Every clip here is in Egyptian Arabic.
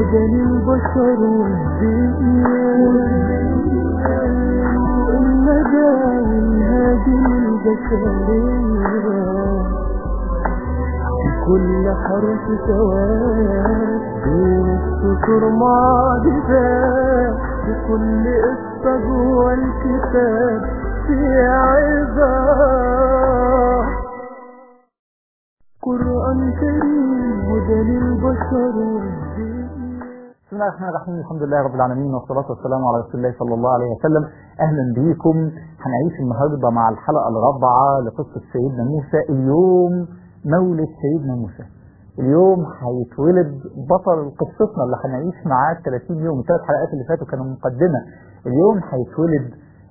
هدى للبشر والدنيا الندى والهادي للبشرية في كل حرف سواد بين السطور معجزات في كل قصة جوه الكتاب في عظة قرآن كريم هدى للبشر والدنيا بسم الله الرحمن الرحيم الحمد لله رب العالمين والصلاة والسلام على رسول الله صلى الله عليه وسلم أهلا بيكم هنعيش النهاردة مع الحلقة الرابعة لقصة سيدنا موسى اليوم مولد سيدنا موسى اليوم هيتولد بطل قصتنا اللي هنعيش معاه 30 يوم الثلاث حلقات اللي فاتوا كانوا مقدمة اليوم هيتولد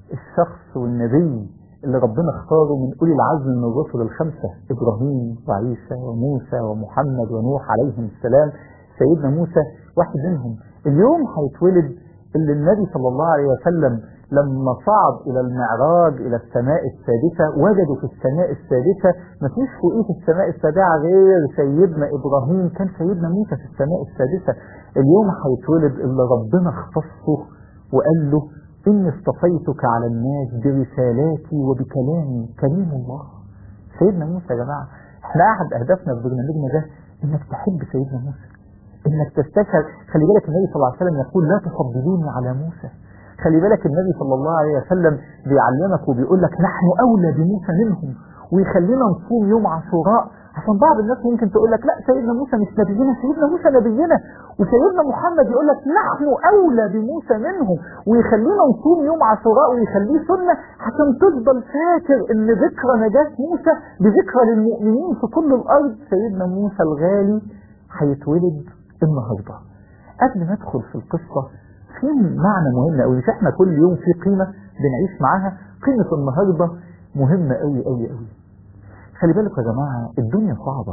الشخص والنبي اللي ربنا اختاره من أولي العزم من الرسل الخمسة إبراهيم وعيسى وموسى ومحمد ونوح عليهم السلام سيدنا موسى واحد منهم اليوم هيتولد اللي النبي صلى الله عليه وسلم لما صعد إلى المعراج إلى السماء السادسة وجدوا في السماء السادسة مفيش فوقيه في السماء السابعة غير سيدنا إبراهيم كان سيدنا موسى في السماء السادسة اليوم هيتولد اللي ربنا اختصه وقال له إني اصطفيتك على الناس برسالاتي وبكلامي كريم الله سيدنا موسى يا جماعة احنا أحد أهدافنا في برنامجنا ده إنك تحب سيدنا موسى إنك تستشعر خلي بالك النبي صلى الله عليه وسلم يقول لا تفضلوني على موسى خلي بالك النبي صلى الله عليه وسلم بيعلمك وبيقول لك نحن أولى بموسى منهم ويخلينا نصوم يوم عاشوراء عشان بعض الناس ممكن تقول لك لا سيدنا موسى مش نبينا سيدنا موسى نبينا وسيدنا محمد يقول لك نحن أولى بموسى منهم ويخلينا نصوم يوم عاشوراء ويخليه سنة عشان تفضل فاكر ان ذكرى نجاة موسى بذكرى للمؤمنين في كل الأرض سيدنا موسى الغالي هيتولد النهارده قبل ما ادخل في القصة في معنى مهم قوي مش احنا كل يوم في قيمة بنعيش معاها قيمة النهاردة مهمة قوي قوي قوي خلي بالكم يا جماعة الدنيا صعبة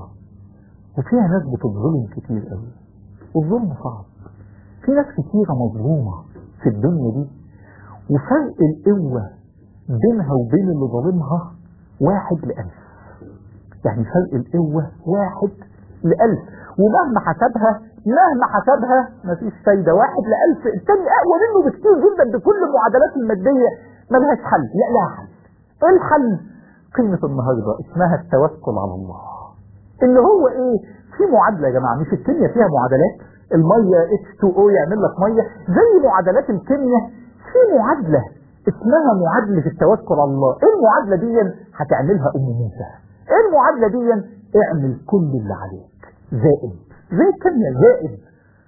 وفيها ناس بتتظلم كتير قوي والظلم صعب في ناس كتيرة مظلومة في الدنيا دي وفرق القوة بينها وبين اللي ظالمها واحد لألف يعني فرق القوة واحد لألف ومهما حسبها مهما حسبها مفيش فايدة واحد لألف التاني أقوى منه بكتير جدا بكل المعادلات المادية ملهاش حل لا لا حل ايه الحل قيمة النهاردة اسمها التوكل على الله اللي هو ايه في معادلة يا جماعة مش الكيمياء فيها معادلات المية H2O يعمل لك مية زي معادلات الكيمياء في معادلة اسمها معادلة التوكل على الله ايه المعادلة دي هتعملها ام موسى ايه المعادلة دي اعمل كل اللي عليك زائد زي الكيمياء زائد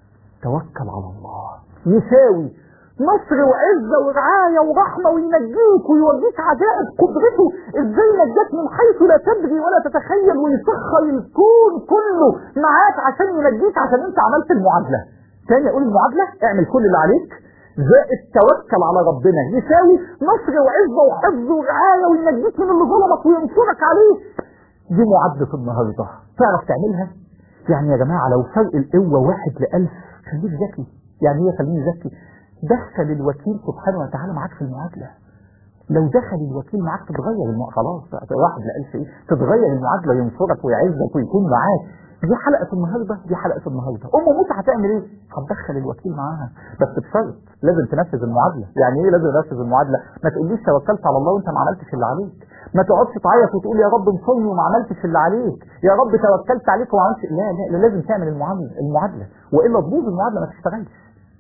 توكل على الله يساوي نصر وعزة ورعاية ورحمة وينجيك ويوريك عجائب قدرته ازاي نجاك من حيث لا تدري ولا تتخيل ويسخر الكون كله معاك عشان ينجيك عشان انت عملت المعادلة تاني اقول المعادلة اعمل كل اللي عليك زائد توكل على ربنا يساوي نصر وعزة وحفظ ورعاية وينجيك من اللي ظلمك وينصرك عليه دي معادلة النهاردة تعرف تعملها يعني يا جماعة لو فرق القوة واحد لألف خليك ذكي يعني ايه خليني ذكي دخل الوكيل سبحانه وتعالى معاك في المعادلة لو دخل الوكيل معاك تتغير المعادلة خلاص بقى واحد لألف ايه تتغير المعادلة ينصرك ويعزك ويكون معاك دي حلقة النهاردة دي حلقة النهاردة أم موسى هتعمل ايه هتدخل الوكيل معاها بس بشرط لازم تنفذ المعادلة يعني ايه لازم تنفذ المعادلة ما تقوليش توكلت على الله وانت ما عملتش اللي عليك ما تقعدش تعيط وتقول يا رب انصرني وما عملتش اللي عليك يا رب توكلت عليك وما عملتش لا لا, لا لازم تعمل المعادلة المعادلة والا تبوظ المعادلة ما تشتغلش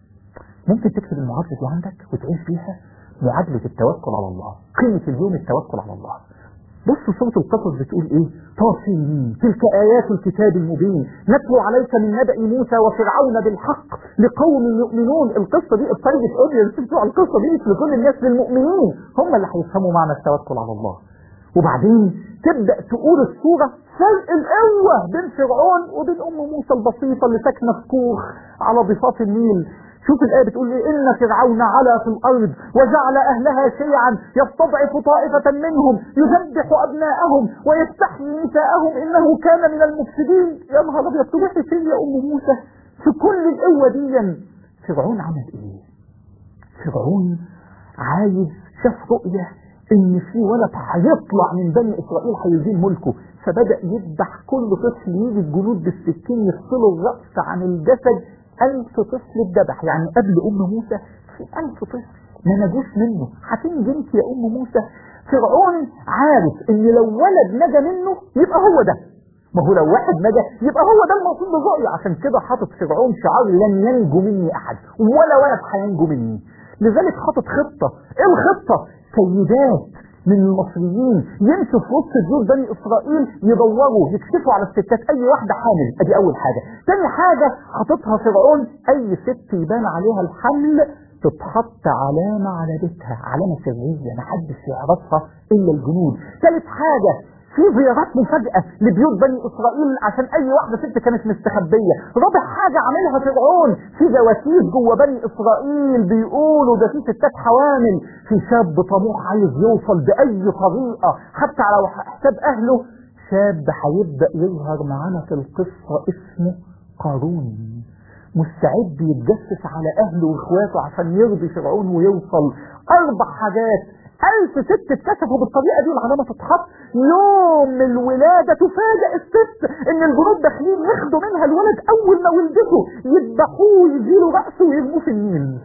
ممكن تكتب المعادلة دي عندك وتعيش بيها معادلة التوكل على الله قيمة اليوم التوكل على الله بص سورة القصص بتقول ايه طاسين تلك آيات الكتاب المبين نتلو عليك من نبأ موسى وفرعون بالحق لقوم يؤمنون القصة دي التارجت اودينس بتوع القصة دي مش لكل الناس للمؤمنين هم اللي هيفهموا معنى التوكل على الله وبعدين تبدأ تقول الصورة فرق القوة بين فرعون وبين أم موسى البسيطة اللي ساكنة في كوخ على ضفاف النيل شوف الآية بتقول إيه إن فرعون علا في الأرض وجعل أهلها شيعا يستضعف طائفة منهم يذبح أبناءهم ويستحيي نساءهم إنه كان من المفسدين يا نهار أبيض تروحي فين يا أم موسى في كل القوة دي فرعون عمل إيه؟ فرعون عايز شاف رؤية إن في ولد هيطلع من بني إسرائيل هيزين ملكه فبدأ يذبح كل طفل يجي الجنود بالسكين يفصلوا الرأس عن الجسد ألف طفل اتذبح يعني قبل أم موسى في ألف طفل ما نجوش منه هتنجي انت يا أم موسى فرعون عارف ان لو ولد نجا منه يبقى هو ده ما هو لو واحد نجا يبقى هو ده المقصود بالرؤيا عشان كده حاطط فرعون شعار لن ينجو مني احد ولا ولد هينجو مني لذلك حاطط خطه ايه الخطه سيدات من المصريين يمشوا في وسط جيوش بني اسرائيل يدوروا يكشفوا على الستات اي واحده حامل ادي اول حاجه تاني حاجه حاططها فرعون اي ست يبان عليها الحمل تتحط علامة على بيتها علامة سرية محدش يعرفها إلا الجنود ثالث حاجة في زيارات مفاجأة لبيوت بني إسرائيل عشان أي واحدة ست كانت مستخبية رابع حاجة عملها فرعون في جواسيس جوه بني إسرائيل بيقولوا ده في ستات حوامل في شاب طموح عايز يوصل بأي طريقة حتى على حساب أهله شاب هيبدأ يظهر معانا في القصة اسمه قارون مستعد يتجسس على اهله واخواته عشان يرضي فرعون ويوصل اربع حاجات ألف ست اتكشفوا بالطريقة دي العلامة تتحط يوم الولادة تفاجئ الست إن الجنود داخلين ياخدوا منها الولد أول ما ولدته يذبحوه يجيله رأسه ويرموه في النيل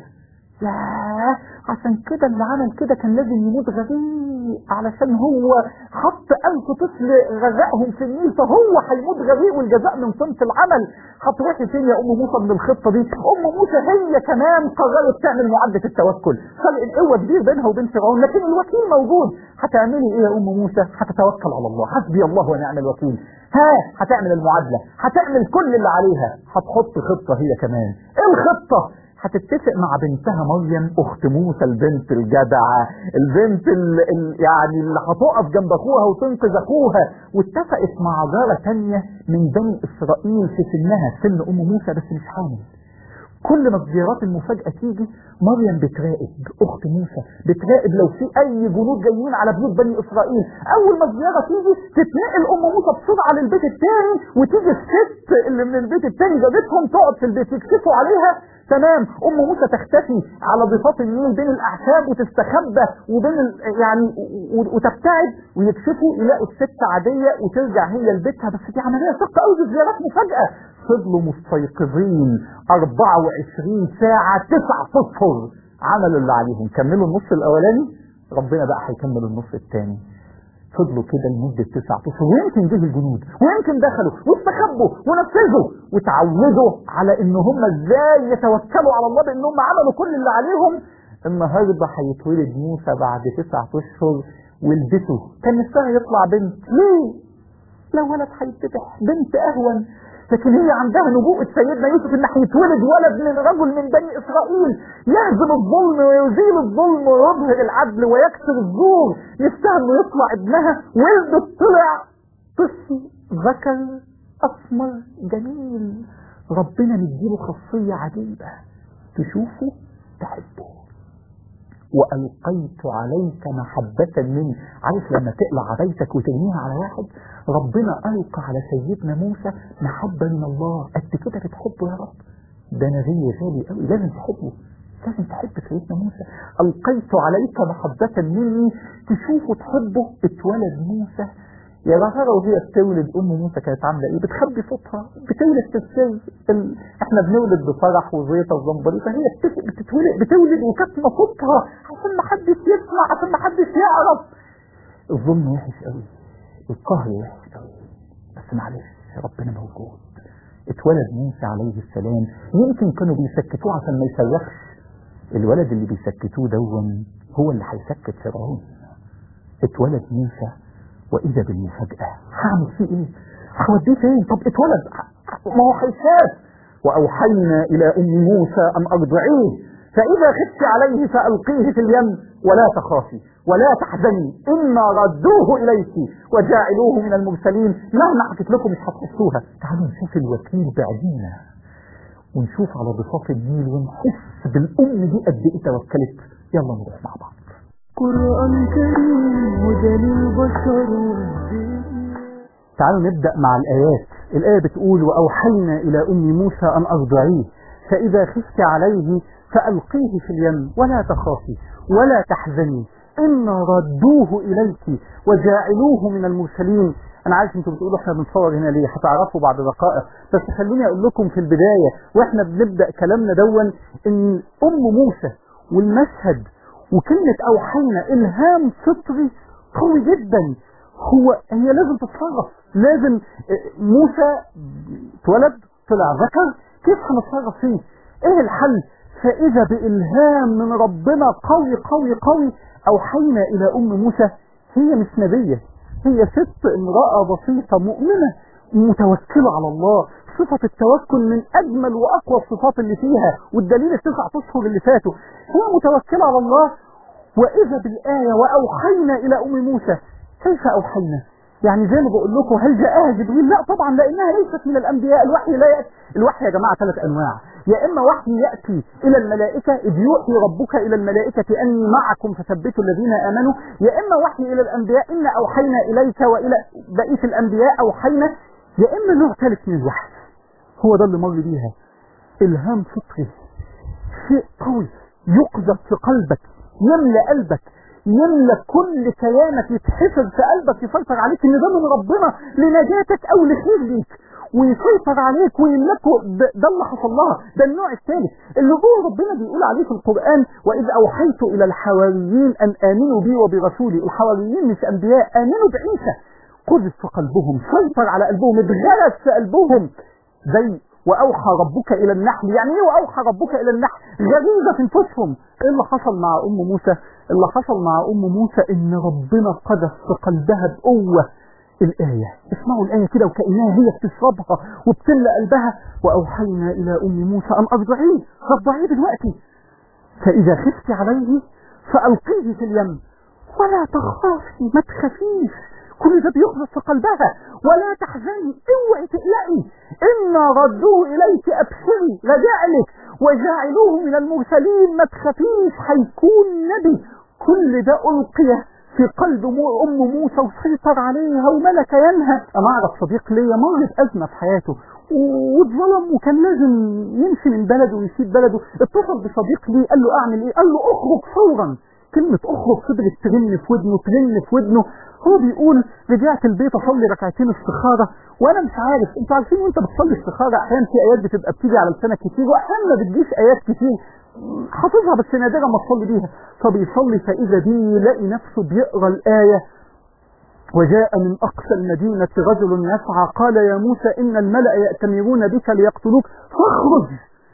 ياه عشان كده اللي عمل كده كان لازم يموت غريق علشان هو حط ألف طفل غرقهم في النيل فهو هيموت غريق والجزاء من صنف العمل هتروحي فين يا أم موسى من الخطة دي أم موسى هي كمان قررت تعمل معدة التوكل فرق القوة كبير بينها وبين فرعون لكن الوكيل موجود هتعملي إيه يا أم موسى هتتوكل على الله حسبي الله ونعم الوكيل ها هتعمل المعادلة هتعمل كل اللي عليها هتحط خطة هي كمان ايه الخطة هتتفق مع بنتها مريم اخت موسى البنت الجدعة البنت ال ال يعني اللي هتقف جنب اخوها وتنقذ اخوها واتفقت مع جارة تانية من بني اسرائيل في سنها سن ام موسى بس مش حامل كل ما الزيارات المفاجأة تيجي مريم بتراقب اخت موسى بتراقب لو في اي جنود جايين على بيوت بني اسرائيل اول ما الزيارة تيجي تتنقل ام موسى بسرعة للبيت التاني وتيجي الست اللي من البيت التاني جابتهم تقعد في البيت يكشفوا عليها تمام ام موسى تختفي على ضفاف النيل بين الاعشاب وتستخبى وبين ال... يعني وتبتعد ويكشفوا يلاقوا الست عاديه وترجع هي لبيتها بس دي عمليه صعبه قوي دي زيارات مفاجاه فضلوا مستيقظين 24 ساعه تسع اشهر عملوا اللي عليهم كملوا النص الاولاني ربنا بقى هيكمل النص الثاني فضلوا كده لمدة تسعة أشهر ويمكن جه الجنود ويمكن دخلوا واستخبوا ونفذوا وتعودوا على ان هم ازاي يتوكلوا على الله بان هم عملوا كل اللي عليهم النهارده هيتولد موسى بعد تسعة اشهر ولدته كان نفسها يطلع بنت ليه؟ لا ولد هيتفتح بنت اهون لكن هي عندها نبوءة سيدنا يوسف ان هيتولد ولد من رجل من بني اسرائيل يهزم الظلم ويزيل الظلم ويظهر العدل ويكسر الزور نفسها انه يطلع ابنها ولد طلع طفل ذكر اسمر جميل ربنا مديله خاصية عجيبة تشوفه تحبه وألقيت عليك محبة مني عارف لما تقلع عبايتك وترميها على واحد ربنا ألقى على سيدنا موسى محبة من الله قد كده بتحبه يا رب ده نبي غالي قوي لازم تحبه لازم تحب سيدنا موسى ألقيت عليك محبة مني تشوفه تحبه اتولد موسى يا ترى وهي بتولد ام موسى كانت عامله ايه بتخبي صوتها بتولد في السر ال... احنا بنولد بفرح وزيطه وزنبريطه هي بت... بتتولد بتولد وكاتمه صوتها عشان ما حدش يسمع عشان ما حدش يعرف الظلم وحش قوي القهر وحش قوي بس معلش ربنا موجود اتولد موسى عليه السلام يمكن كانوا بيسكتوه عشان ما يصرخش الولد اللي بيسكتوه دون هو اللي هيسكت فرعون اتولد موسى واذا بالمفاجاه هعمل فيه ايه هوديه فين طب اتولد ما هو هيخاف واوحينا الى ام موسى ان ارضعيه فاذا خفت عليه فالقيه في اليم ولا تخافي ولا تحزني انا ردوه اليك وجاعلوه من المرسلين مهما حكيت لكم مش هتحسوها تعالوا نشوف الوكيل بعدينا ونشوف على ضفاف النيل ونحس بالام دي قد ايه توكلت يلا نروح مع بعض قرآن كريم هدى للبشر والدين تعالوا نبدأ مع الآيات الآية بتقول وأوحينا إلى أم موسى أن أرضعيه فإذا خفت عليه فألقيه في اليم ولا تخافي ولا تحزني إن ردوه إليك وجاعلوه من المرسلين انا عارف انتوا بتقولوا احنا بنصور هنا ليه هتعرفوا بعد دقائق بس خلوني اقول لكم في البدايه واحنا بنبدا كلامنا دون ان ام موسى والمشهد وكلمه اوحينا الهام فطري قوي جدا هو هي لازم تتصرف لازم آه، موسى اتولد طلع ذكر كيف هنتصرف فيه ايه الحل فاذا بالهام من ربنا قوي قوي قوي اوحينا الى ام موسى هي مش نبيه هي ست امراه بسيطه مؤمنه متوكله على الله صفة التوكل من أجمل وأقوى الصفات اللي فيها والدليل التسع أشهر اللي فاتوا هي متوكلة على الله وإذا بالآية وأوحينا إلى أم موسى كيف أوحينا يعني زي ما بقول لكم هل جاءها جبريل لا طبعا لانها ليست من الانبياء الوحي لا يأتي الوحي يا جماعه ثلاث انواع يا اما وحي ياتي الى الملائكه اذ يوحي ربك الى الملائكه اني معكم فثبتوا الذين امنوا يا اما وحي الى الانبياء ان اوحينا اليك والى بقيه الانبياء اوحينا يا اما نوع ثالث من الوحي هو ده اللي مر بيها الهام فطري شيء قوي يقذف في قلبك يملى قلبك يملى كل كيانك يتحفظ في قلبك يسيطر عليك ان ده من ربنا لنجاتك او لخير ليك ويسيطر عليك ويملكه ده, ده اللي حصل لها ده النوع الثالث اللي هو ربنا بيقول عليه في القرآن وإذ أوحيت إلى الحواريين أن آمنوا بي وبرسولي الحواريين مش أنبياء آمنوا بعيسى قذف في قلبهم سيطر على قلبهم اتغرس في قلبهم زي وأوحى ربك إلى النحل يعني إيه وأوحى ربك إلى النحل غريزة في أنفسهم إيه اللي حصل مع أم موسى اللي حصل مع أم موسى إن ربنا قذف في قلبها بقوة الآية اسمعوا الآية كده وكأنها هي بتشربها وبتملى قلبها وأوحينا إلى أم موسى أن أرضعيه رضعيه دلوقتي فإذا خفت عليه فألقيه في اليم ولا تخافي ما تخافيش كل ده بيخلص في قلبها ولا تحزني اوعي تقلقي إنا ردوه إليك أبشري رجعلك وجعلوه من المرسلين ما تخافيش هيكون نبي كل ده ألقي في قلب مو أم موسى وسيطر عليها وملك كيانها أنا أعرف صديق ليا مر بأزمة في حياته واتظلم وكان لازم يمشي من بلده ويسيب بلده اتصل بصديق ليه قال له أعمل إيه قال له أخرج فورا كلمة أخرج فضلت ترن في ودنه ترن في ودنه هو بيقول رجعت البيت اصلي ركعتين استخاره وانا مش عارف انتوا عارفين وانت بتصلي استخاره احيانا في ايات بتبقى بتيجي على لسانك كتير واحيانا ما بتجيش ايات كتير حافظها بس نادرا ما تصلي بيها فبيصلي فاذا بيه يلاقي نفسه بيقرا الايه وجاء من أقصى المدينة رجل يسعى قال يا موسى إن الملأ يأتمرون بك ليقتلوك فاخرج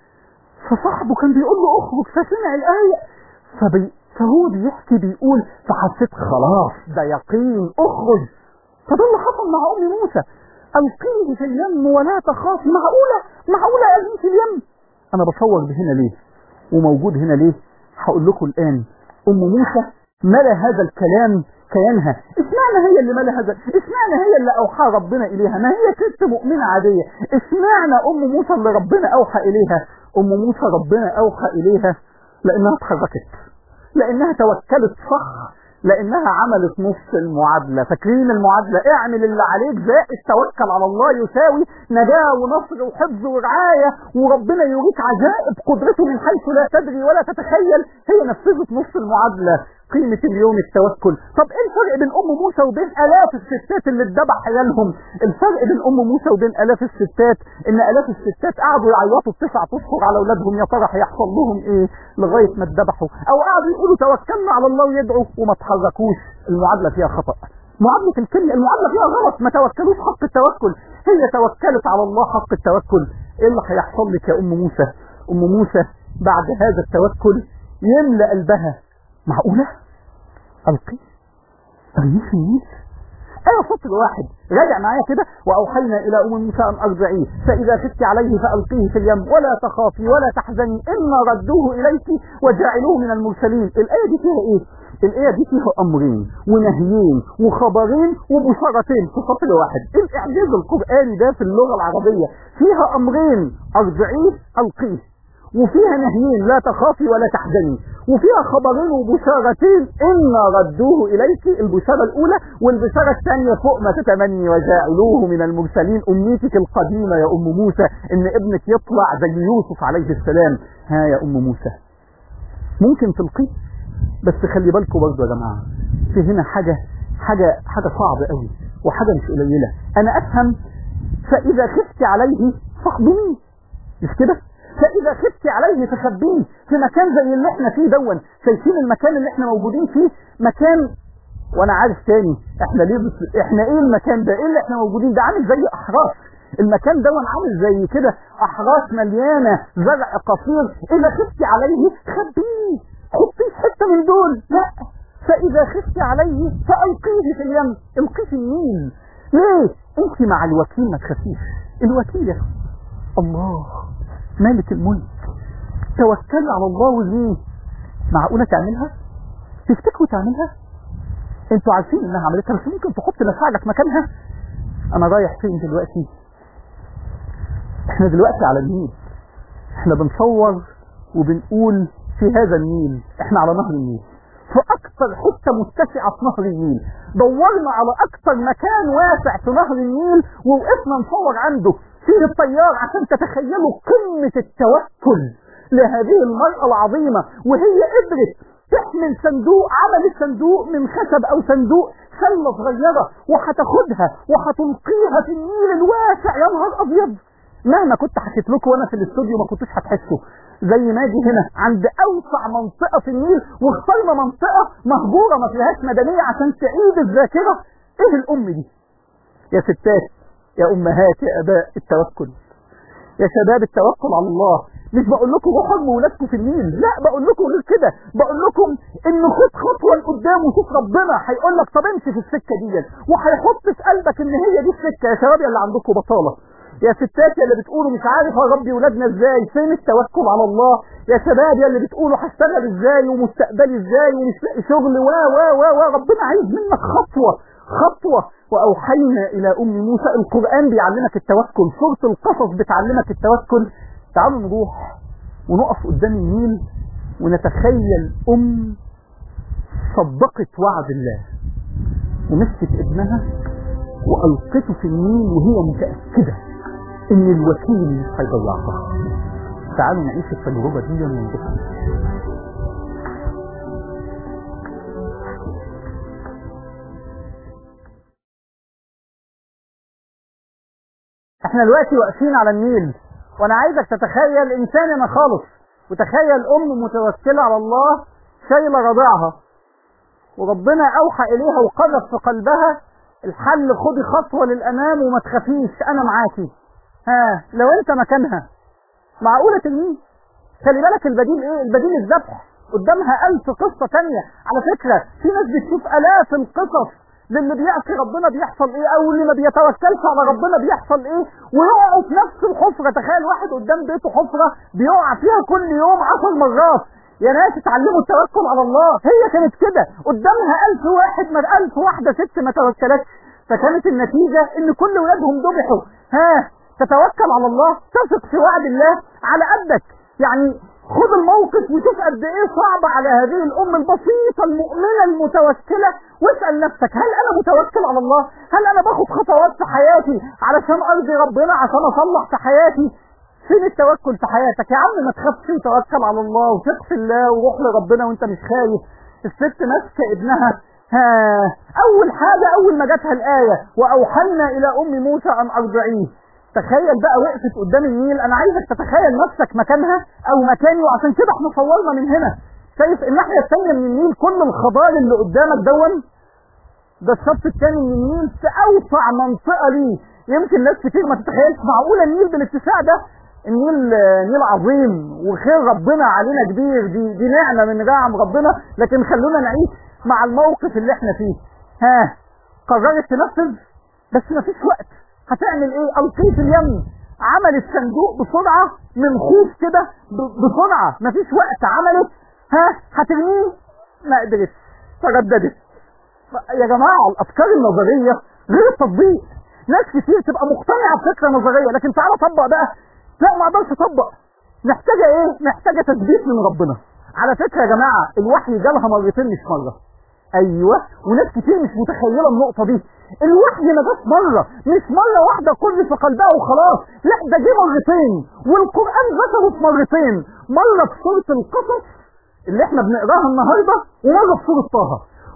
فصاحبه كان بيقول له اخرج فسمع الآية فبي فهو بيحكي بيقول فحسيت خلاص ده يقين اخرج فده اللي حصل مع ام موسى القيه في اليم ولا تخاف معقولة معقولة ارميه في اليم انا بصور بهنا ليه وموجود هنا ليه هقول لكم الان ام موسى ملا هذا الكلام كيانها اشمعنى هي اللي ملا هذا اشمعنى هي اللي اوحى ربنا اليها ما هي ست مؤمنة عادية اشمعنى ام موسى اللي ربنا اوحى اليها ام موسى ربنا اوحى اليها لانها اتحركت لانها توكلت صح لانها عملت نص المعادلة فاكرين المعادلة اعمل اللي عليك زائد توكل على الله يساوي نجاة ونصر وحفظ ورعاية وربنا يوريك عجائب قدرته من حيث لا تدري ولا تتخيل هي نفذت نص المعادلة قيمة اليوم التوكل طب ايه الفرق بين ام موسى وبين الاف الستات اللي اتذبح عيالهم الفرق بين ام موسى وبين الاف الستات ان الاف الستات قعدوا يعيطوا التسع اشهر على اولادهم يا ترى هيحصل لهم ايه لغاية ما اتذبحوا او قعدوا يقولوا توكلنا على الله ويدعوا وما تحركوش المعادلة فيها خطأ معادلة الكلمة المعادلة فيها غلط ما توكلوش حق التوكل هي توكلت على الله حق التوكل ايه اللي هيحصل لك يا ام موسى ام موسى بعد هذا التوكل يملأ قلبها معقولة ألقي أرميه في النيل أنا سطر واحد راجع معايا كده وأوحينا إلى أم موسى أن أرجعيه فإذا خفت عليه فألقيه في اليم ولا تخافي ولا تحزني إنا ردوه إليك وجعلوه من المرسلين الآية دي فيها إيه؟ الآية دي فيها أمرين ونهيين وخبرين وبشارتين في سطر واحد الإعجاز القرآني ده في اللغة العربية فيها أمرين أرجعيه ألقيه وفيها نهيين لا تخافي ولا تحزني وفيها خبرين وبشارتين إنا ردوه إليك البشارة الأولى والبشارة الثانية فوق ما تتمني وجعلوه من المرسلين أمنيتك القديمة يا أم موسى إن ابنك يطلع زي يوسف عليه السلام ها يا أم موسى ممكن تلقيه بس خلي بالكم برضه يا جماعة في هنا حاجة حاجة حاجة صعبة قوي وحاجة مش قليلة أنا أفهم فإذا خفت عليه فاخدميه مش كده فإذا خفت عليه تخبيه في مكان زي اللي احنا فيه دون شايفين المكان اللي احنا موجودين فيه مكان وانا عارف تاني احنا ليه بس احنا ايه المكان ده ايه اللي احنا موجودين ده عامل زي احراش المكان ده عامل زي كده احراش مليانه زرع قصير اذا خفت عليه خبيه حطيه في حته من دول لا فاذا خفت عليه فالقيه في اليم القيه في النيل ليه انت مع الوكيل ما تخافيش الوكيل يا الله مالك الملك توكل على الله وليه معقوله تعملها تفتكروا تعملها انتوا عارفين انها عملتها بس ممكن تحط مشاعرك مكانها انا رايح فين دلوقتي احنا دلوقتي على النيل احنا بنصور وبنقول في هذا النيل احنا على نهر النيل في اكتر حتة متسعة في نهر النيل دورنا على اكتر مكان واسع في نهر النيل ووقفنا نصور عنده فيه الطيار عشان تتخيلوا قمة التوكل لهذه المرأة العظيمة وهي قدرت تحمل صندوق عملت صندوق من خشب او صندوق سلة صغيرة وهتاخدها وهتلقيها في النيل الواسع يا نهار ابيض مهما كنت حكيت لكم وانا في الاستوديو ما كنتوش هتحسوا زي ما اجي هنا عند اوسع منطقة في النيل واخترنا منطقة مهجورة ما فيهاش مدنية عشان تعيد الذاكرة ايه الام دي يا ستات يا امهات يا اباء التوكل يا شباب التوكل على الله مش بقول لكم روحوا ارموا ولادكم في النيل لا بقول لكم غير كده بقول لكم ان خد خطوه لقدام وشوف ربنا هيقول لك طب امشي في السكه دي وهيحط في قلبك ان هي دي السكه يا شباب يا اللي عندكم بطاله يا ستات يا اللي بتقولوا مش عارف اربي ولادنا ازاي فين التوكل على الله يا شباب يا اللي بتقولوا هشتغل ازاي ومستقبلي ازاي ومش لاقي شغل و و و و ربنا عايز منك خطوه خطوه واوحينا الى ام موسى القران بيعلمك التوكل سوره القصص بتعلمك التوكل تعالوا نروح ونقف قدام النيل ونتخيل ام صدقت وعد الله ومسكت ابنها والقته في النيل وهي متاكده ان الوكيل مش هيضيعها تعالوا نعيش التجربه دي وننبسط احنا دلوقتي واقفين على النيل وانا عايزك تتخيل انسان انا خالص وتخيل ام متوكله على الله شايله رضيعها وربنا اوحى اليها وقذف في قلبها الحل خدي خطوه للامام وما تخافيش انا معاكي ها لو انت مكانها معقوله ترميه خلي بالك البديل ايه البديل الذبح قدامها ألف قصة تانية على فكرة في ناس بتشوف آلاف القصص للي بيعصي ربنا بيحصل ايه او اللي ما بيتوكلش على ربنا بيحصل ايه ويقعوا في نفس الحفرة تخيل واحد قدام بيته حفرة بيقع فيها كل يوم عشر مرات يا ناس اتعلموا التوكل على الله هي كانت كده قدامها ألف واحد من ألف واحدة ست ما توكلتش فكانت النتيجة ان كل ولادهم ذبحوا ها تتوكل على الله تثق في وعد الله على قدك يعني خد الموقف وشوف قد ايه صعب على هذه الام البسيطه المؤمنه المتوكله واسال نفسك هل انا متوكل على الله؟ هل انا باخد خطوات في حياتي علشان ارضي ربنا عشان اصلح في حياتي؟ فين التوكل في حياتك؟ يا عم ما تخافش وتوكل على الله وثق في الله وروح لربنا وانت مش خايف. الست ماسكه ابنها ها اول حاجه اول ما جاتها الايه واوحلنا الى ام موسى ان ارضعيه تخيل بقى وقفت قدام النيل انا عايزك تتخيل نفسك مكانها او مكاني وعشان كده احنا صورنا من هنا شايف الناحيه الثانيه من النيل كل الخضار اللي قدامك دون ده الشط الثاني من النيل في اوسع منطقه ليه يمكن ناس كتير ما تتخيلش معقوله النيل بالاتساع ده النيل نيل عظيم وخير ربنا علينا كبير دي دي نعمه من نعم ربنا لكن خلونا نعيش مع الموقف اللي احنا فيه ها قررت تنفذ بس مفيش وقت هتعمل ايه القيه في اليم عملت صندوق بسرعه من خوف كده بسرعه مفيش وقت عملت ها هترميه ما قدرتش ترددت يا جماعه الافكار النظريه غير التطبيق ناس كتير تبقى مقتنعه بفكره نظريه لكن تعالى طبق بقى لا ما اقدرش اطبق محتاجه ايه محتاجه تثبيت من ربنا على فكره يا جماعه الوحي جالها مرتين مش مره ايوه وناس كتير مش متخيله النقطه دي الوحي ما جاش مره مش مره واحده كل في قلبها وخلاص لا ده جه مرتين والقران ذكره في مرتين مره في سوره القصص اللي احنا بنقراها النهارده ومره في سوره طه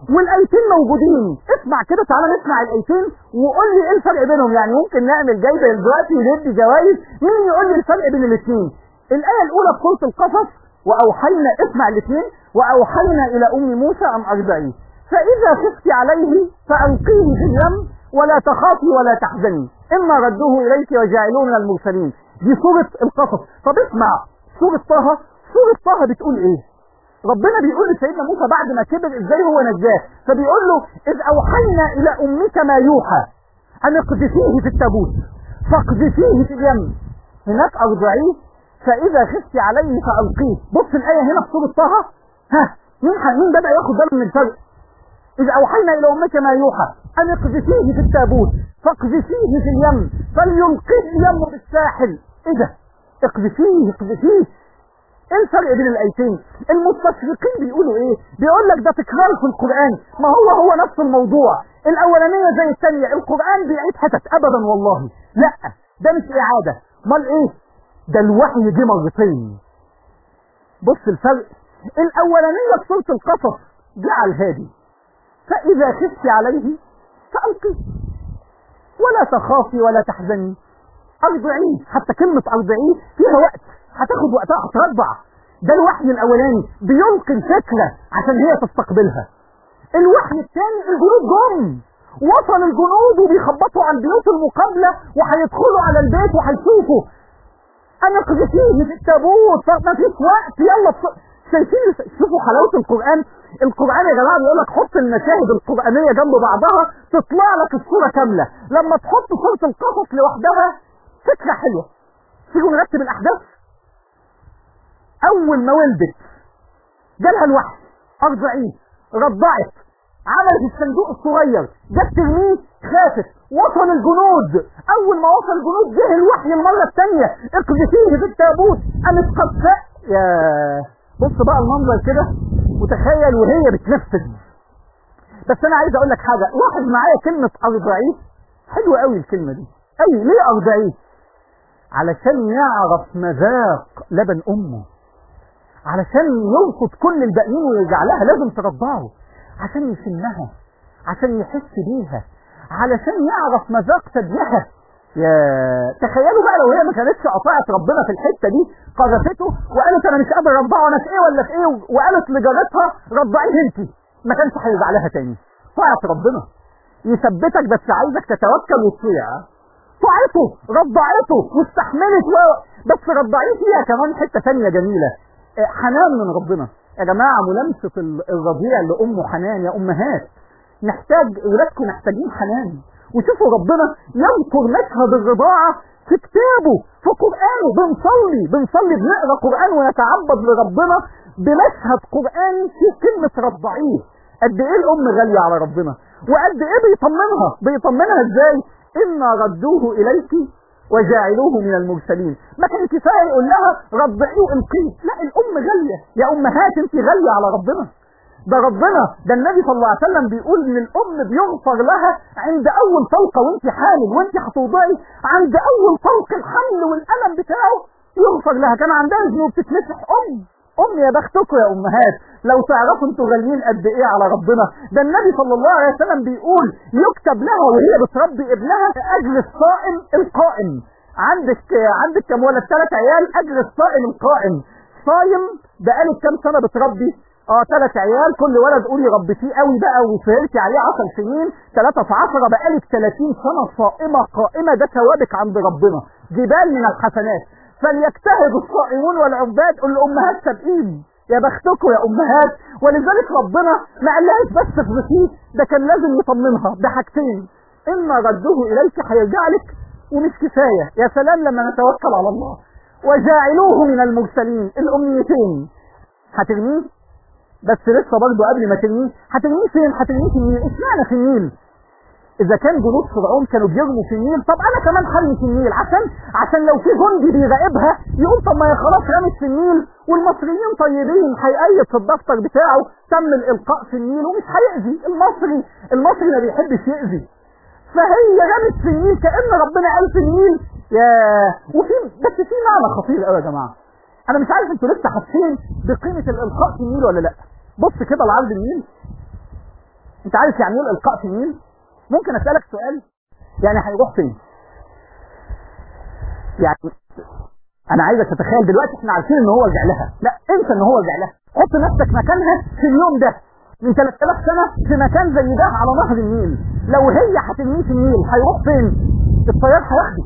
والايتين موجودين اسمع كده تعالى نسمع الايتين وقول لي ايه الفرق بينهم يعني ممكن نعمل جايزه دلوقتي وندي جوائز مين يقول لي الفرق بين الاثنين الايه الاولى في سوره القصص واوحينا اسمع الاثنين واوحينا الى ام موسى ان ارضعيه فاذا خفت عليه فالقيه في اليم ولا تخافي ولا تحزني اما ردوه اليك وجعلوه من المرسلين دي سوره القصص طب اسمع سوره طه سوره طه بتقول ايه ربنا بيقول لسيدنا موسى بعد ما كبر ازاي هو نجاه فبيقول له اذ اوحينا الى امك ما يوحى ان اقذفيه في التابوت فاقذفيه في اليم هناك ارضعيه فاذا خفت عليه فالقيه بص الايه هنا في سوره طه ها مين مين بدا ياخد باله من الفرق إذ أوحينا إلى أمك ما يوحى أن اقذفيه في التابوت فاقذفيه في اليم فليلقيه اليم بالساحل إيه ده؟ اقذفيه اقذفيه ايه الفرق بين الايتين المستشرقين بيقولوا ايه بيقول لك ده تكرار في القران ما هو هو نفس الموضوع الاولانيه زي الثانيه القران بيعيد حتت ابدا والله لا ده مش اعاده امال ايه ده الوحي جه مرتين بص الفرق الاولانيه في سوره القصص جعل هادي فاذا خفت عليه فالقيه ولا تخافي ولا تحزني ارضعيه حتى كلمه ارضعيه فيها وقت هتاخد وقتها هترضع ده الوحي الاولاني بيلقي الفكره عشان هي تستقبلها الوحي الثاني الجنود جم وصل الجنود وبيخبطوا على البيوت المقابله وهيدخلوا على البيت وهيشوفوا انا قذفيه في التابوت فما فيش وقت يلا بس- شايفين شوفوا حلاوه القران القران يا جماعه بيقول لك حط المشاهد القرانيه جنب بعضها تطلع لك الصوره كامله لما تحط سوره القصص لوحدها فكره حلوه تيجوا نرتب الاحداث اول ما ولدت جالها الوحي ارضعيه رضعت عملت الصندوق الصغير جت ترميه خافت وصل الجنود اول ما وصل الجنود جه الوحي المره الثانيه اقذفيه في التابوت قامت قد يا بص بقى المنظر كده وتخيل وهي بتنفذ بس انا عايز اقول لك حاجه لاحظ معايا كلمه ارضعيه حلوه قوي الكلمه دي اي ليه ارضعيه علشان يعرف مذاق لبن امه علشان يرفض كل الباقيين ويرجع لها لازم ترضعه عشان يشمها عشان يحس بيها علشان يعرف مذاق ثديها يا تخيلوا بقى لو هي ما كانتش قطعت ربنا في الحته دي قذفته وقالت انا مش قادر ارضعه انا في ايه ولا في ايه وقالت لجارتها رضعيه انت ما كانش هيرجع لها تاني طاعت ربنا يثبتك بس عايزك تتوكل وتطيع طاعته رضعته واستحملت و... بس رضعيه فيها كمان حته ثانيه جميله آه، حنان من ربنا يا جماعه ملامسه ال- الرضيع لامه حنان يا امهات محتاج ولادكم محتاجين حنان وشوفوا ربنا يذكر مشهد الرضاعه في كتابه في قرانه بنصلي بنصلي بنقرا قران ونتعبد لربنا بمشهد قراني فيه كلمه رضعيه قد ايه الام غاليه على ربنا وقد ايه بيطمنها بيطمنها ازاي انا ردوه اليك وجاعلوه من المرسلين ما كان كفايه يقول لها رضعيه وانقيه لا الام غاليه يا امهات انت غاليه على ربنا ده ربنا ده النبي صلى الله عليه وسلم بيقول ان الام بيغفر لها عند اول طلقه وانت حامل وانت هتوضعي عند اول طلق الحمل والالم بتاعه يغفر لها كان عندها ذنوب تتمسح ام ام يا بختكم يا امهات لو تعرفوا انتوا غاليين قد ايه على ربنا ده النبي صلى الله عليه وسلم بيقول يكتب لها وهي بتربي ابنها اجر الصائم القائم عندك عندك كم ولد ثلاث عيال اجر الصائم القائم صايم بقالك كام سنه بتربي اه ثلاث عيال كل ولد قولي ربيتيه قوي بقى وسهرتي عليه 10 سنين ثلاثة في 10 بقالك 30 سنة صائمة قائمة ده ثوابك عند ربنا جبال من الحسنات فليجتهد الصائمون والعباد قول لأمهات سابقين يا بختكم يا أمهات ولذلك ربنا ما قالهاش بس اخبطيه ده كان لازم يطمنها بحاجتين إما ردوه إليك هيرجع لك ومش كفاية يا سلام لما نتوكل على الله وجاعلوه من المرسلين الأمنيتين هترميه بس لسه برضه قبل ما ترميه هترميه فين؟ هترميه في النيل، اشمعنى في النيل؟ إذا كان جنود فرعون كانوا بيرموا في النيل، طب أنا كمان هرمي في النيل عشان عشان لو في جندي بيراقبها يقول طب ما هي خلاص رمت في النيل والمصريين طيبين هيقيد في الدفتر بتاعه تم الإلقاء في النيل ومش هيأذي المصري المصري ما بيحبش يأذي فهي رمت في النيل كأن ربنا قال في النيل يا وفي بس في معنى خطير قوي يا جماعة أنا مش عارف أنتوا لسه حاسين بقيمة الإلقاء في النيل ولا لأ بص كده لعرض النيل انت عارف يعني ايه الالقاء في النيل ممكن اسالك سؤال يعني هيروح فين يعني انا عايزك تتخيل دلوقتي احنا عارفين ان هو رجع لها لا انسى ان هو رجع لها حط نفسك مكانها في اليوم ده من 3000 سنه في مكان زي ده على نهر النيل لو هي هترميه في النيل هيروح فين الطيار هياخده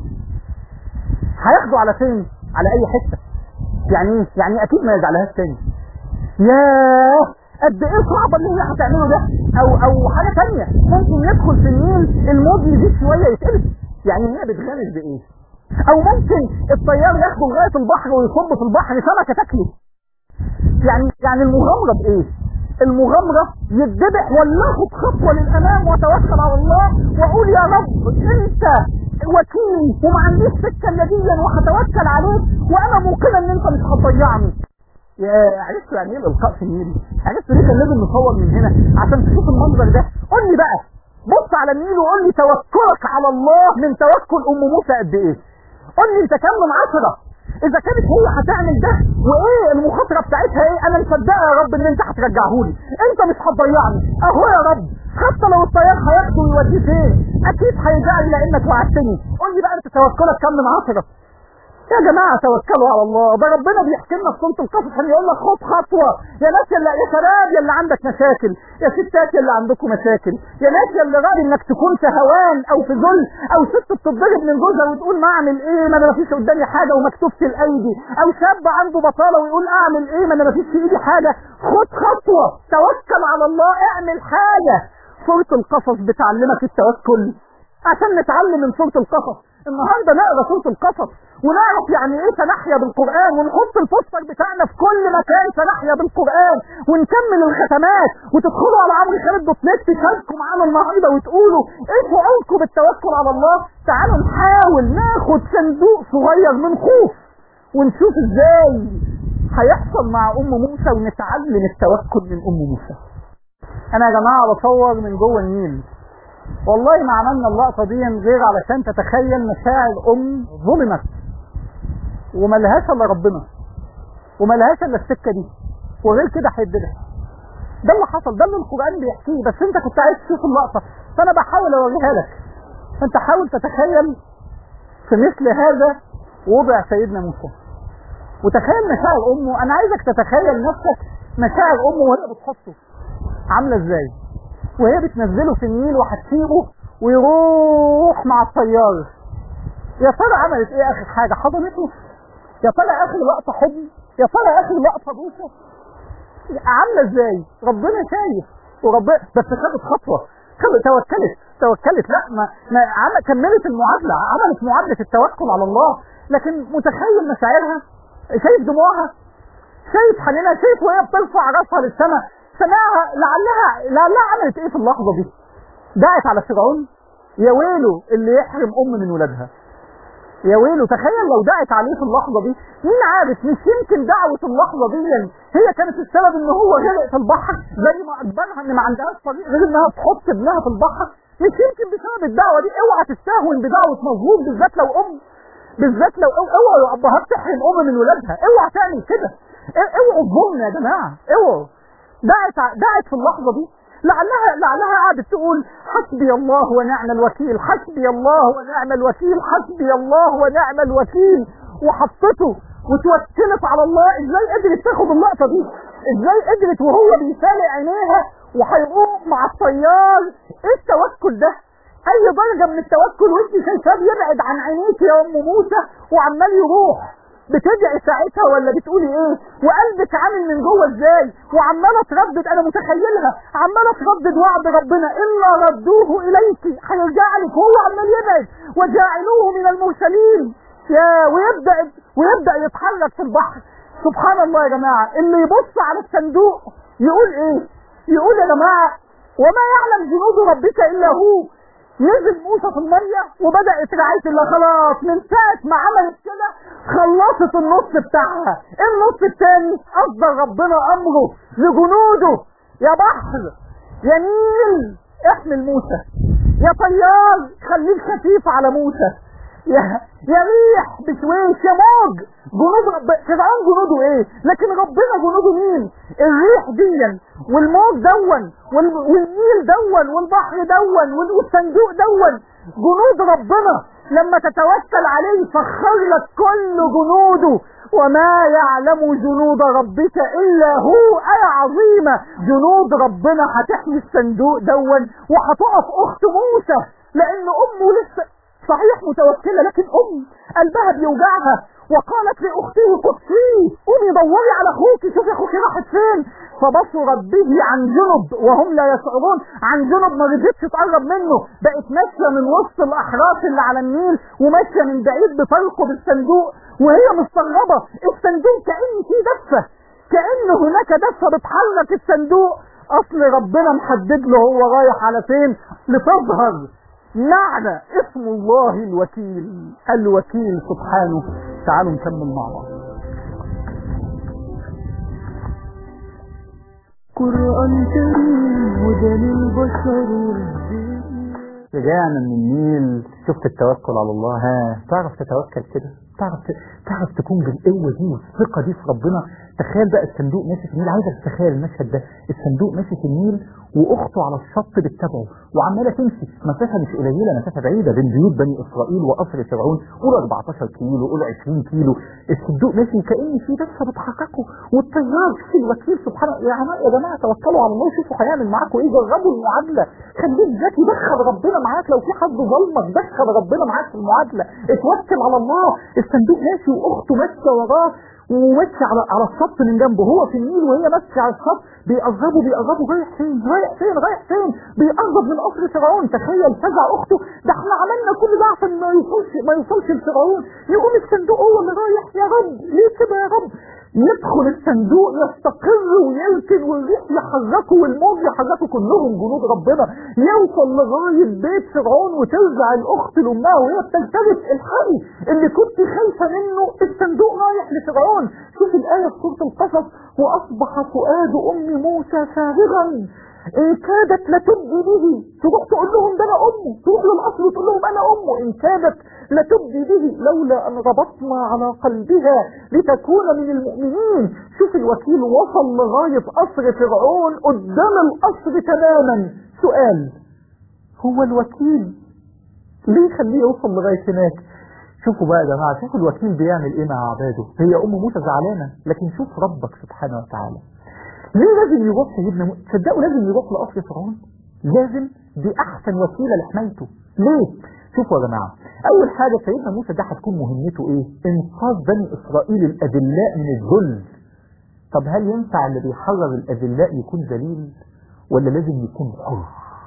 هياخده على فين على اي حته يعني ايه يعني اكيد ما يرجعلهاش تاني ياه قد ايه صعبه اللي هي هتعمله ده او او حاجه ثانيه ممكن يدخل في النيل الموج يزيد شويه يتقلب يعني هي بتغامر بايه او ممكن الطيار ياخده لغايه البحر ويصب في البحر سمكه تاكله يعني يعني المغامره بايه المغامره يتذبح ولا اخد خطوه للامام واتوكل على الله واقول يا رب انت وكيلي وما عنديش سكه الا دي وهتوكل عليك وانا موقنه ان انت مش هتضيعني يا عرفت يعني ايه الالقاء في النيل عرفت ليه كان لازم نصور من هنا عشان تشوف المنظر ده قول لي بقى بص على النيل وقول لي توكلك على الله من توكل ام موسى قد ايه قول لي انت كام من عشرة اذا كانت هي هتعمل ده وايه المخاطره بتاعتها ايه انا مصدقه يا رب ان انت هترجعهولي انت مش هتضيعني اهو يا رب حتى لو الطيار هياخده ويوديه فين اكيد هيرجع لي لانك وعدتني قول لي بقى انت توكلك كام من عشرة يا جماعة توكلوا على الله ده ربنا بيحكي لنا في سورة القصص عشان يقول لك خد خطوة يا ناس يا يا شباب يا اللي عندك مشاكل يا ستات يا اللي عندكم مشاكل يا ناس يا اللي راضي انك تكون في هوان او في ذل او ست بتتضرب من جوزها وتقول ما اعمل ايه ما انا مفيش قدامي حاجة ومكتوبة الايدي او شاب عنده بطالة ويقول اعمل ايه ما انا مفيش في ايدي حاجة خد خطوة توكل على الله اعمل حاجة سورة القصص بتعلمك التوكل عشان نتعلم من سورة القصص النهارده نقرا سورة القصص ونعرف يعني ايه تنحيا بالقرآن ونحط البوستر بتاعنا في كل مكان تنحيا بالقرآن ونكمل الختمات وتدخلوا على عمرو خالد دوت نت تشاركوا معانا النهارده وتقولوا ايه شعوركم بالتوكل على الله تعالوا نحاول ناخد صندوق صغير من خوف ونشوف ازاي هيحصل مع ام موسى ونتعلم التوكل من ام موسى انا يا جماعه بصور من جوه النيل والله ما عملنا اللقطه دي غير علشان تتخيل مشاعر ام ظلمت وملهاش الا ربنا وملهاش الا السكه دي وغير كده هيتذبح ده اللي حصل ده اللي القران بيحكيه بس انت كنت عايز تشوف اللقطه فانا بحاول اوريها لك فانت حاول تتخيل في مثل هذا وضع سيدنا موسى وتخيل مشاعر امه انا عايزك تتخيل نفسك مشاعر امه وهي بتحطه عامله ازاي وهي بتنزله في النيل وهتسيبه ويروح مع الطيار يا ترى عملت ايه اخر حاجه حضنته يا ترى اخر لقطه حضن يا ترى اخر لقطه بوسه عامله ازاي ربنا شايف وربنا بس خدت خطوه خدت توكلت توكلت لا ما, ما عم كملت المعادله عملت معادله التوكل على الله لكن متخيل مشاعرها شايف دموعها شايف حنينها شايف وهي بترفع راسها للسماء سمعها لعلها لعلها عملت ايه في اللحظه دي دعت على فرعون يا ويله اللي يحرم ام من ولادها يا ويله تخيل لو دعت عليه في اللحظه دي مين عارف مش يمكن دعوه اللحظه دي هي كانت السبب ان هو غرق في البحر زي ما اجبرها ان ما عندهاش طريق غير انها تحط ابنها في البحر مش يمكن بسبب الدعوه دي اوعى تستهون بدعوه مظلوم بالذات لو ام بالذات لو اوعى يا ابهات تحرم ام من ولادها اوعى تعمل كده اوعوا الظلم يا جماعه اوعوا دعت دعت في اللحظه دي لعلها لعلها قعدت تقول حسبي الله ونعم الوكيل حسبي الله ونعم الوكيل حسبي الله ونعم الوكيل وحطته وتوكلت على الله ازاي قدرت تاخد اللقطه دي ازاي قدرت وهو بيسالق عينيها وهيقوم مع الطيار ايه التوكل ده اي درجه من التوكل وانت شايفاه بيبعد عن عينيك يا ام موسى وعمال يروح بتدعي ساعتها ولا بتقولي ايه وقلبك عامل من جوه ازاي وعماله تردد انا متخيلها عماله تردد وعد ربنا الا ردوه اليك هيرجع لك وهو عمال يبعد وجاعلوه من المرسلين يا ويبدا ويبدا يتحرك في البحر سبحان الله يا جماعه اللي يبص على الصندوق يقول ايه يقول يا جماعه وما يعلم جنود ربك الا هو نزل موسى في الميه وبدات رعايه الله خلاص من ساعه ما عملت كده خلصت النص بتاعها النص الثاني اصدر ربنا امره لجنوده يا بحر يا نيل احمل موسى يا طيار خليك خفيف على موسى يا يا ريح بشويش يا موج جنود رب فرعون جنوده ايه لكن ربنا جنوده مين الريح ديا والموج دون وال... والنيل دون والبحر دون وال- والصندوق دون جنود ربنا لما تتوكل عليه يسخر لك كل جنوده وما يعلم جنود ربك الا هو آية عظيمة جنود ربنا هتحمي الصندوق دون وهتقف اخت موسى لان امه لسه صحيح متوكلة لكن ام قلبها بيوجعها وقالت لاخته قصيه قومي دوري على اخوك شوفي اخوك راحت فين فبصرت به عن جنب وهم لا يشعرون عن جنب ما رضتش تقرب منه بقت ماشيه من وسط الاحراس اللي على النيل وماشيه من بعيد بترقب الصندوق وهي مستغربه الصندوق كان فيه دفه كان هناك دفه بتحرك الصندوق اصل ربنا محدد له هو رايح على فين لتظهر معنى اسم الله الوكيل الوكيل سبحانه تعالوا نكمل مع بعض قرآن كريم هدى للبشر والدين رجعنا من النيل شفت التوكل على الله ها تعرف تتوكل كده تعرف تعرف تكون بالقوه دي والثقه دي في ربنا تخيل بقى الصندوق ماشي في النيل عايزك تتخيل المشهد ده الصندوق ماشي في النيل واخته على الشط بتتابعه وعماله تمشي مسافه مش قليله مسافه بعيده بين بيوت بني اسرائيل وقصر فرعون قول 14 كيلو قول 20 كيلو الصندوق ماشي كان في دفه بتحركه والطيار شوف الوكيل سبحانه يا جماعه يا جماعه توكلوا على الله شوفوا هيعمل معاكم ايه جربوا المعادله خليك ذكي دخل ربنا معاك لو في حد ظلمك دخل ربنا معاك في المعادله اتوكل على الله الصندوق ماشي واخته ماشيه وراه وماشي على على الشط من جنبه هو في النيل وهي ماشيه على الشط بيقربوا بيقربوا رايح فين رايح فين رايح فين بيقرب من قصر فرعون تخيل فزع اخته ده احنا عملنا كل ده عشان ما يوصلش ما يوصلش لفرعون يقوم الصندوق هو اللي رايح يا رب ليه كده يا رب يدخل الصندوق يستقر ويركن والريح يحركه والموج يحركه كلهم جنود ربنا يوصل لغايه بيت فرعون وترجع الاخت لامها وهي بتلتفت الحقي اللي كنت خايفه منه الصندوق رايح لفرعون شوف الايه في سوره القصص واصبح فؤاد ام موسى فارغا إن كادت لتبدي به تروح تقول لهم ده انا امه تروح للقصر وتقول لهم انا امه ان كادت لتبدي به لولا ان ربطنا على قلبها لتكون من المؤمنين شوف الوكيل وصل لغايه قصر فرعون قدام القصر تماما سؤال هو الوكيل ليه يخليه يوصل لغايه هناك شوفوا بقى يا جماعه شوفوا الوكيل بيعمل ايه مع عباده هي ام موسى زعلانه لكن شوف ربك سبحانه وتعالى ليه لازم يروح سيدنا موسى تصدقوا لازم يروح لقصر فرعون لازم دي احسن وسيله لحمايته ليه شوفوا يا جماعه اول حاجه سيدنا موسى ده هتكون مهمته ايه انقاذ بني اسرائيل الاذلاء من الذل طب هل ينفع اللي بيحرر الاذلاء يكون ذليل ولا لازم يكون حر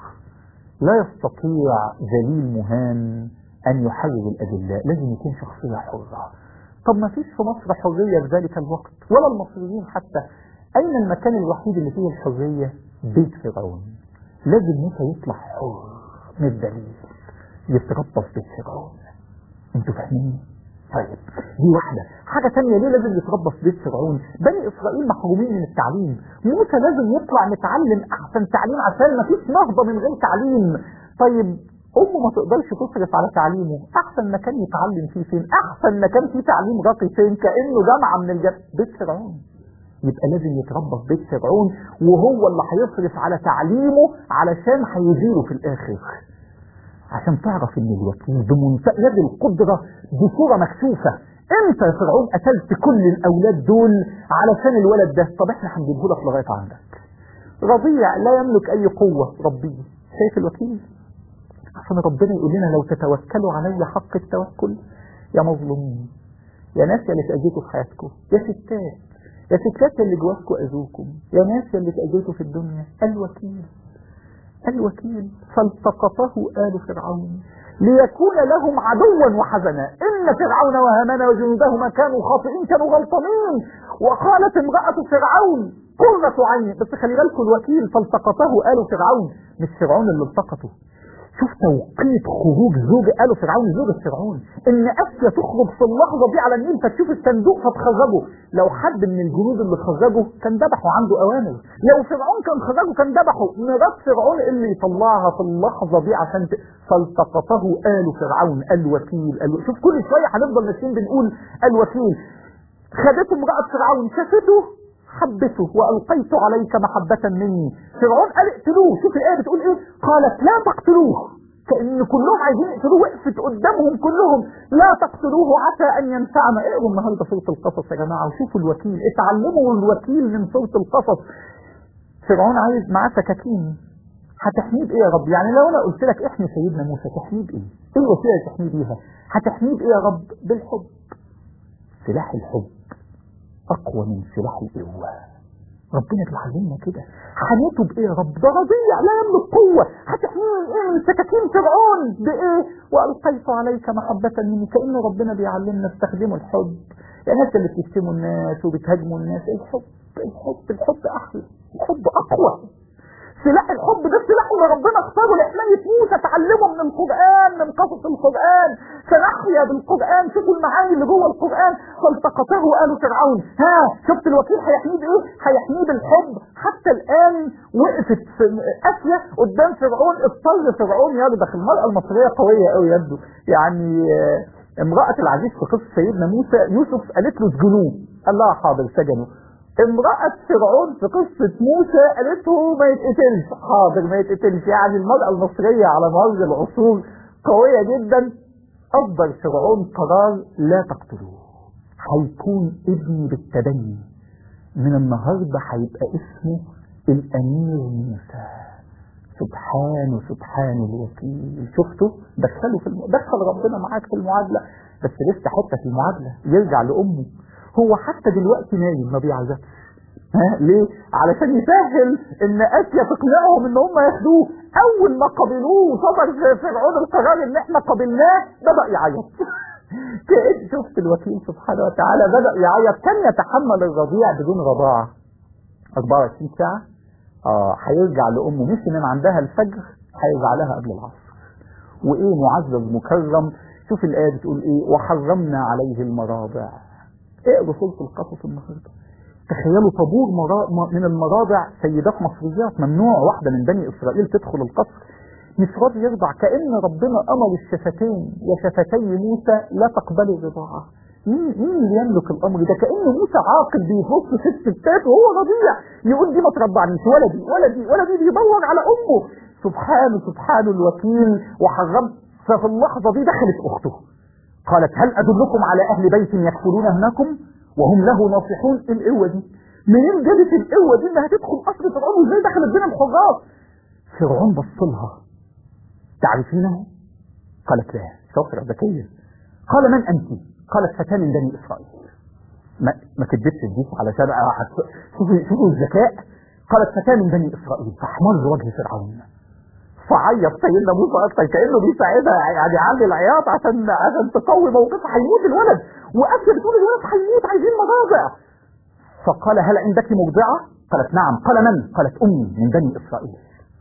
لا يستطيع ذليل مهان ان يحرر الاذلاء لازم يكون شخصيه حره طب ما فيش في مصر حريه في ذلك الوقت ولا المصريين حتى أين المكان الوحيد اللي فيه الحرية؟ بيت فرعون. لازم موسى يطلع حر من الدليل يتربى في بيت فرعون. انتوا فاهمين؟ طيب دي واحدة، حاجة تانية ليه لازم يتربى في بيت فرعون؟ بني إسرائيل محرومين من التعليم، موسى لازم يطلع متعلم أحسن تعليم عشان ما فيش نهضة من غير تعليم. طيب أمه ما تقدرش تصرف على تعليمه، أحسن مكان يتعلم فيه فين؟ أحسن مكان فيه تعليم راقي فين؟ كأنه جامعة من الجنة، بيت فرعون. يبقى لازم يتربى في بيت فرعون وهو اللي هيصرف على تعليمه علشان هيديره في الاخر عشان تعرف ان الوكيل بمنتهى يد القدره بصوره مكشوفه انت يا فرعون قتلت كل الاولاد دول علشان الولد ده طب احنا هنجيبه لك لغايه عندك رضيع لا يملك اي قوه ربيه شايف الوكيل عشان ربنا يقول لنا لو تتوكلوا علي حق التوكل يا مظلومين يا ناس اللي اتأذيتوا في حياتكم يا ستات يا ستات اللي جواكوا أذوكم يا ناس اللي اتأذيتوا في الدنيا الوكيل الوكيل فالتقطه آل فرعون ليكون لهم عدوا وحزنا إن فرعون وهامان وجنودهما كانوا خاطئين كانوا غلطانين وقالت امرأة فرعون قرة عين بس خلي بالكم الوكيل فالتقطه آل فرعون مش فرعون اللي التقطه شوف توقيت خروج زوج قالوا فرعون زوجة فرعون ان اسيا تخرج في اللحظة دي على النيل فتشوف الصندوق فتخرجه لو حد من الجنود اللي خرجه كان ذبحه عنده اوامر لو فرعون كان خرجه كان ذبحه مرات فرعون اللي يطلعها في اللحظة دي عشان ت... فالتقطه آل فرعون الوكيل الو... شوف كل شوية هنفضل ماشيين بنقول الوكيل خدته امرأة فرعون شافته حبته وألقيت عليك محبة مني فرعون قال اقتلوه شوف الآية بتقول ايه قالت لا تقتلوه كأن كلهم عايزين يقتلوه وقفت قدامهم كلهم لا تقتلوه عسى أن ينفعنا اقروا النهارده سورة القصص يا جماعة وشوفوا الوكيل اتعلموا الوكيل من سورة القصص فرعون عايز معاه سكاكين هتحميه بايه يا رب يعني لو انا قلت لك احمي سيدنا موسى تحميه بايه ايه الوسيله اللي تحميه بيها هتحميه بايه يا رب بالحب سلاح الحب اقوى من سلاح القوه ربنا بيعلمنا كده حميته بايه يا رب ده رضيع لا يملك قوه هتحميه من ايه من سكاكين فرعون بايه والقيت عليك محبه مني كان ربنا بيعلمنا استخدموا الحب يا ناس اللي بتشتموا الناس وبتهاجموا الناس الحب الحب الحب احلى الحب اقوى سلاح الحب ده السلاح اللي ربنا اختاره لحماية موسى تعلمه من القرآن من قصص القرآن فنحيا بالقرآن شوفوا المعاني اللي جوه القرآن فالتقطه آل فرعون ها شفت الوكيل هيحميه بايه؟ هيحميه بالحب حتى الآن وقفت في آسيا قدام فرعون اضطر فرعون يرضخ المرأة المصرية قوية قوي يبدو يعني آه، امرأة العزيز في قصة سيدنا موسى يوسف قالت له اسجنوه قال لها حاضر سجنه امرأة فرعون في قصة موسى قالت له ما يتقتلش حاضر ما يتقتلش يعني المرأة المصرية على مر العصور قوية جدا أصدر فرعون قرار لا تقتلوه هيكون ابني بالتبني من النهاردة هيبقى اسمه الأمير موسى سبحانه سبحان الوكيل شفتوا دخلوا في الم... دخل ربنا معاك في المعادلة بس لسه حتة في المعادلة يرجع لأمه هو حتى دلوقتي نايم ما بيعزفش ها ليه؟ علشان يسهل ان اسيا تقنعهم ان هم ياخدوه اول ما قبلوه صدر في فرعون القرار ان احنا قبلناه بدا يعيط كأن شفت الوكيل سبحانه وتعالى بدا يعيط كان يتحمل الرضيع بدون رضاعه 24 ساعه اه هيرجع لامه مش من عندها الفجر هيرجع لها قبل العصر وايه معزز مكرم شوف الايه بتقول ايه وحرمنا عليه المراضع اقروا سوره القصص النهارده تخيلوا طابور مرا... م- من المراضع سيدات مصريات ممنوع واحده من بني اسرائيل تدخل القصر مش راضي يرضع كان ربنا امر الشفتين يا شفتي موسى لا تقبلوا الرضاعه مين مين اللي يملك الامر ده كان موسى عاقل بيبص في الستات وهو رضيع يقول دي ما ترضعنيش ولدي ولدي ولدي بيدور على امه سبحانه سبحانه الوكيل وحرمت ففي اللحظه دي دخلت اخته قالت هل أدلكم على أهل بيت يكفلونه لكم وهم له ناصحون إيه القوة دي منين جابت القوة دي انها تدخل قصر فرعون وازاي دخلت بين الحراس فرعون بص لها تعرفينه قالت لا شاطرة ذكية قال من أنت قالت فتاة من بني إسرائيل ما ما كدبتش دي علشان أحس- شوفوا شوفوا الذكاء قالت فتاة من بني إسرائيل فاحمر وجه فرعون فعيط سيدنا موسى اكتر كانه بيساعدها يعني عامل العياط عشان عشان تقوي موقفها هيموت الولد واسيا بتقول الولد هيموت عايزين مراجع فقال هل عندك مرضعه؟ قالت نعم قال من؟ قالت امي من بني اسرائيل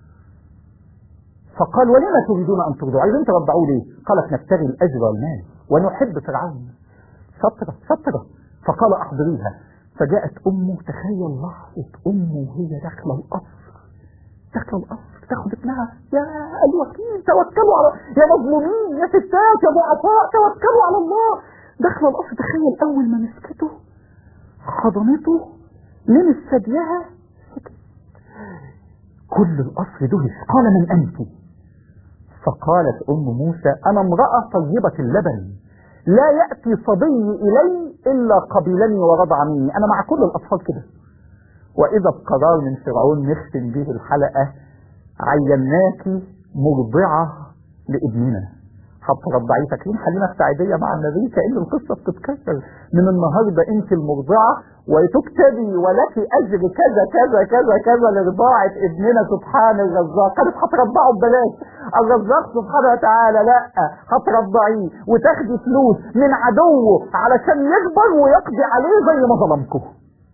فقال ولما تريدون ان ترضعوا؟ عايزين ترضعوا ليه؟ قالت نبتغي الاجر والمال ونحب فرعون شطره شطره فقال احضريها فجاءت امه تخيل لحظه امه وهي داخله القصر داخله القصر تاخد ابنها يا الوكيل توكلوا على يا مظلومين يا ستات يا ضعفاء توكلوا على الله داخله القصر تخيل اول ما مسكته حضنته لمس ثديها سكت كل القصر دهش قال من انت فقالت ام موسى انا امراه طيبه اللبن لا ياتي صبي الي الا قبلني ورضع مني انا مع كل الاطفال كده واذا بقرار من فرعون نختم به الحلقه عيناك مرضعة لابننا هترضعيه فاكرين خلينا في سعيدية مع النبي كأن القصة بتتكرر من النهاردة انت المرضعة وتكتبي ولك اجر كذا كذا كذا كذا لرضاعة ابننا سبحان الرزاق كانت هترضعه ببلاش الرزاق سبحانه وتعالى لا هترضعيه وتاخدي فلوس من عدوه علشان يكبر ويقضي عليه زي ما ظلمكم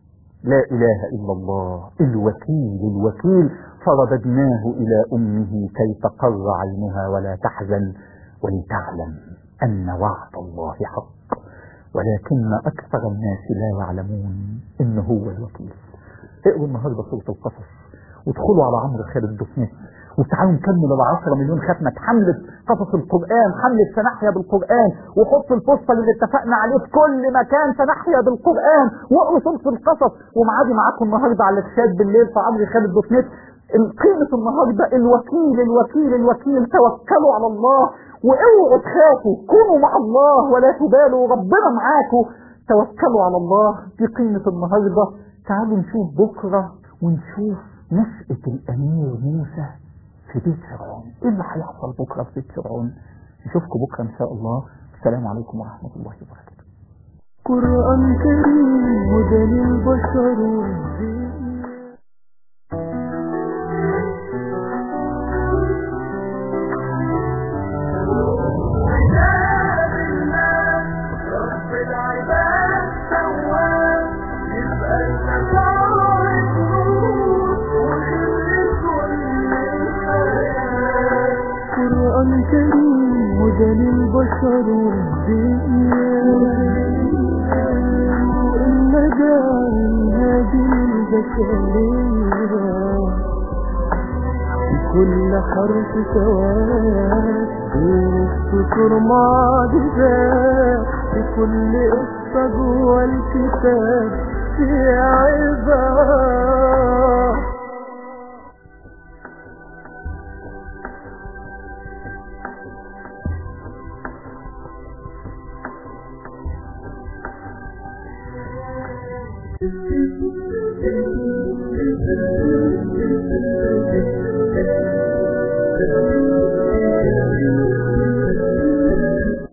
لا إله إلا الله الوكيل الوكيل فرددناه إلى أمه كي تقر عينها ولا تحزن ولتعلم أن وعد الله حق ولكن أكثر الناس لا يعلمون إن هو الوكيل اقروا النهارده سورة القصص وادخلوا على عمرو خالد دوسنت وتعالوا نكمل ال 10 مليون ختمة حملة قصص القرآن حملة سنحيا بالقرآن وحط البوستر اللي اتفقنا عليه في كل مكان سنحيا بالقرآن واقروا سورة القصص ومعادي معاكم النهارده على الشات بالليل في عمرو خالد دوسنت قيمة النهارده الوكيل الوكيل الوكيل توكلوا على الله واوعوا تخافوا كونوا مع الله ولا تبالوا ربنا معاكم توكلوا على الله دي قيمة النهارده تعالوا نشوف بكرة ونشوف نشأة الأمير موسى في بيت فرعون ايه اللي هيحصل بكرة في بيت فرعون نشوفكم بكرة ان شاء الله السلام عليكم ورحمة الله وبركاته قرآن كريم هدى للبشر والدين قرآن كريم هدى للبشر والدين الندى من هذه البشرية في كل حرف سواد في السطور معجزات في كل قصة جوه الكتاب في عباد Thank you.